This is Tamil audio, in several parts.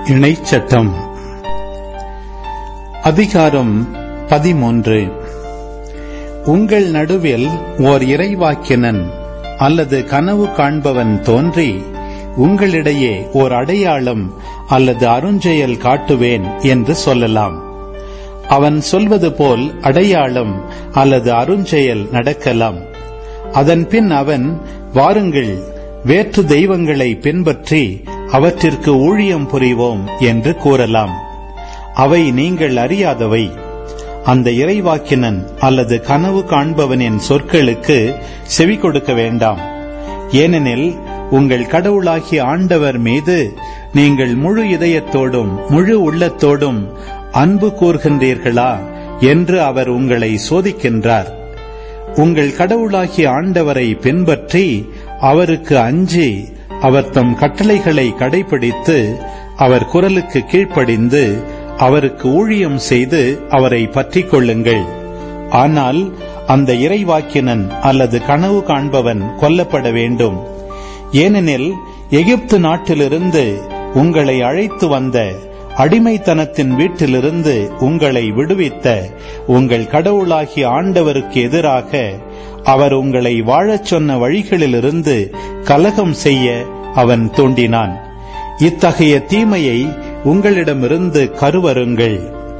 இணைச்சட்டம் அதிகாரம் பதிமூன்று உங்கள் நடுவில் ஓர் இறைவாக்கினன் அல்லது கனவு காண்பவன் தோன்றி உங்களிடையே ஓர் அடையாளம் அல்லது அருஞ்செயல் காட்டுவேன் என்று சொல்லலாம் அவன் சொல்வது போல் அடையாளம் அல்லது அருஞ்செயல் நடக்கலாம் அதன் பின் அவன் வாருங்கள் வேற்று தெய்வங்களை பின்பற்றி அவற்றிற்கு ஊழியம் புரிவோம் என்று கூறலாம் அவை நீங்கள் அறியாதவை அந்த இறைவாக்கினன் அல்லது கனவு காண்பவனின் சொற்களுக்கு செவி கொடுக்க வேண்டாம் ஏனெனில் உங்கள் கடவுளாகிய ஆண்டவர் மீது நீங்கள் முழு இதயத்தோடும் முழு உள்ளத்தோடும் அன்பு கூர்கின்றீர்களா என்று அவர் உங்களை சோதிக்கின்றார் உங்கள் கடவுளாகிய ஆண்டவரை பின்பற்றி அவருக்கு அஞ்சி அவர் தம் கட்டளைகளை கடைபிடித்து அவர் குரலுக்கு கீழ்ப்படிந்து அவருக்கு ஊழியம் செய்து அவரை பற்றிக் கொள்ளுங்கள் ஆனால் அந்த இறைவாக்கினன் அல்லது கனவு காண்பவன் கொல்லப்பட வேண்டும் ஏனெனில் எகிப்து நாட்டிலிருந்து உங்களை அழைத்து வந்த அடிமைத்தனத்தின் வீட்டிலிருந்து உங்களை விடுவித்த உங்கள் கடவுளாகிய ஆண்டவருக்கு எதிராக அவர் உங்களை வாழச் சொன்ன வழிகளிலிருந்து கலகம் செய்ய அவன் தூண்டினான் இத்தகைய தீமையை உங்களிடமிருந்து கருவருங்கள்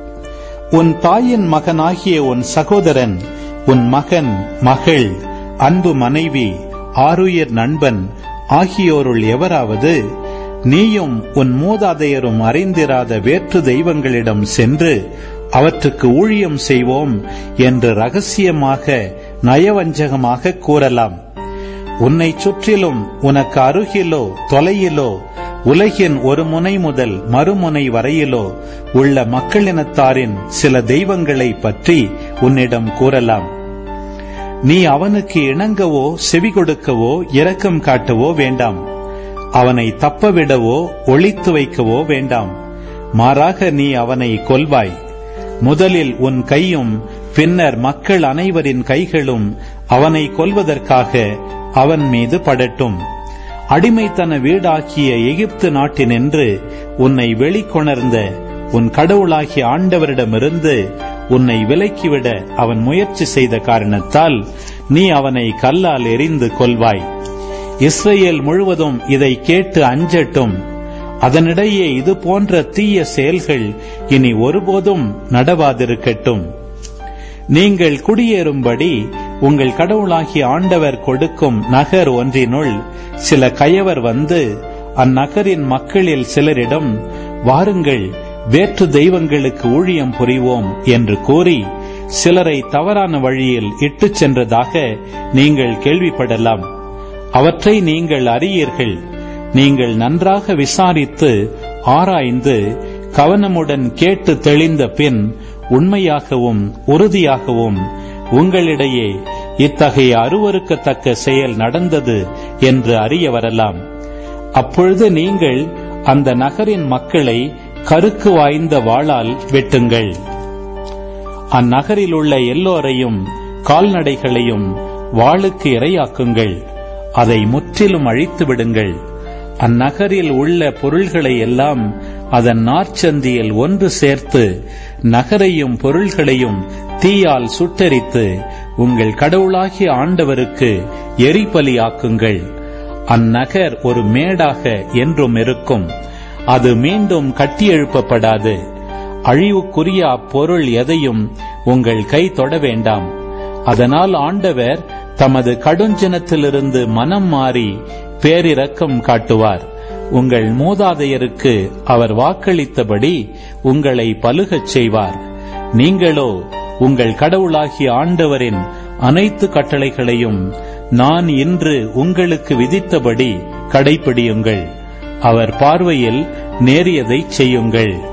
உன் தாயின் மகனாகிய உன் சகோதரன் உன் மகன் மகள் அன்பு மனைவி ஆருயிர் நண்பன் ஆகியோருள் எவராவது நீயும் உன் மூதாதையரும் அறிந்திராத வேற்று தெய்வங்களிடம் சென்று அவற்றுக்கு ஊழியம் செய்வோம் என்று ரகசியமாக நயவஞ்சகமாக கூறலாம் உன்னை சுற்றிலும் உனக்கு அருகிலோ தொலையிலோ உலகின் ஒரு முனை முதல் மறுமுனை வரையிலோ உள்ள மக்களினத்தாரின் சில தெய்வங்களை பற்றி உன்னிடம் கூறலாம் நீ அவனுக்கு இணங்கவோ செவி கொடுக்கவோ இரக்கம் காட்டவோ வேண்டாம் அவனை தப்பவிடவோ ஒளித்து வைக்கவோ வேண்டாம் மாறாக நீ அவனை கொல்வாய் முதலில் உன் கையும் பின்னர் மக்கள் அனைவரின் கைகளும் அவனை கொல்வதற்காக அவன் மீது படட்டும் அடிமைத்தன வீடாக்கிய எகிப்து நாட்டினின்று உன்னை வெளிக்கொணர்ந்த உன் கடவுளாகிய ஆண்டவரிடமிருந்து உன்னை விலக்கிவிட அவன் முயற்சி செய்த காரணத்தால் நீ அவனை கல்லால் எரிந்து கொல்வாய் இஸ்ரேல் முழுவதும் இதை கேட்டு அஞ்சட்டும் அதனிடையே இது போன்ற தீய செயல்கள் இனி ஒருபோதும் நடவாதிருக்கட்டும் நீங்கள் குடியேறும்படி உங்கள் கடவுளாகிய ஆண்டவர் கொடுக்கும் நகர் ஒன்றினுள் சில கயவர் வந்து அந்நகரின் மக்களில் சிலரிடம் வாருங்கள் வேற்று தெய்வங்களுக்கு ஊழியம் புரிவோம் என்று கூறி சிலரை தவறான வழியில் இட்டுச் சென்றதாக நீங்கள் கேள்விப்படலாம் அவற்றை நீங்கள் அறியீர்கள் நீங்கள் நன்றாக விசாரித்து ஆராய்ந்து கவனமுடன் கேட்டு தெளிந்த பின் உண்மையாகவும் உறுதியாகவும் உங்களிடையே இத்தகைய அருவறுக்கத்தக்க செயல் நடந்தது என்று அறிய வரலாம் அப்பொழுது நீங்கள் அந்த நகரின் மக்களை கருக்கு வாய்ந்த வாளால் வெட்டுங்கள் அந்நகரில் உள்ள எல்லோரையும் கால்நடைகளையும் வாளுக்கு இரையாக்குங்கள் அதை முற்றிலும் அழித்து விடுங்கள் அந்நகரில் உள்ள பொருள்களை எல்லாம் அதன் நார்ச்சந்தியில் ஒன்று சேர்த்து நகரையும் பொருள்களையும் தீயால் சுட்டரித்து உங்கள் கடவுளாகிய ஆண்டவருக்கு எரிபலியாக்குங்கள் அந்நகர் ஒரு மேடாக என்றும் இருக்கும் அது மீண்டும் கட்டியெழுப்பப்படாது அழிவுக்குரிய அப்பொருள் எதையும் உங்கள் கை தொட வேண்டாம் அதனால் ஆண்டவர் தமது கடுஞ்சனத்திலிருந்து மனம் மாறி பேரிரக்கம் காட்டுவார் உங்கள் மூதாதையருக்கு அவர் வாக்களித்தபடி உங்களை பலுகச் செய்வார் நீங்களோ உங்கள் கடவுளாகிய ஆண்டவரின் அனைத்து கட்டளைகளையும் நான் இன்று உங்களுக்கு விதித்தபடி கடைபிடியுங்கள் அவர் பார்வையில் நேரியதை செய்யுங்கள்